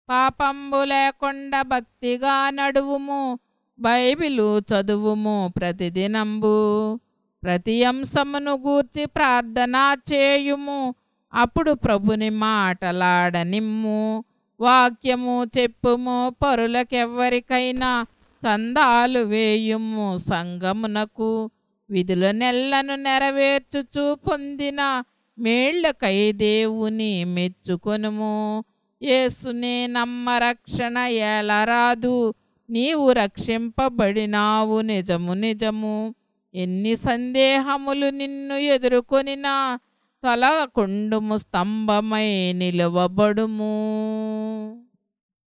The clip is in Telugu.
పాపంబు లేకుండా భక్తిగా నడువుము బైబిలు చదువుము ప్రతిదినంబు ప్రతి అంశమును గూర్చి ప్రార్థన చేయుము అప్పుడు ప్రభుని మాటలాడనిమ్ము వాక్యము చెప్పుము పరులకెవ్వరికైనా చందాలు వేయుము సంగమునకు విధుల నెల్లను నెరవేర్చుచు పొందిన మేళ్లకై దేవుని మెచ్చుకొనుము యేసునే నమ్మ రక్షణ ఏలరాదు నీవు రక్షింపబడినావు నిజము నిజము ఎన్ని సందేహములు నిన్ను ఎదుర్కొనినా తొలగకుండుము స్తంభమై నిలవబడుము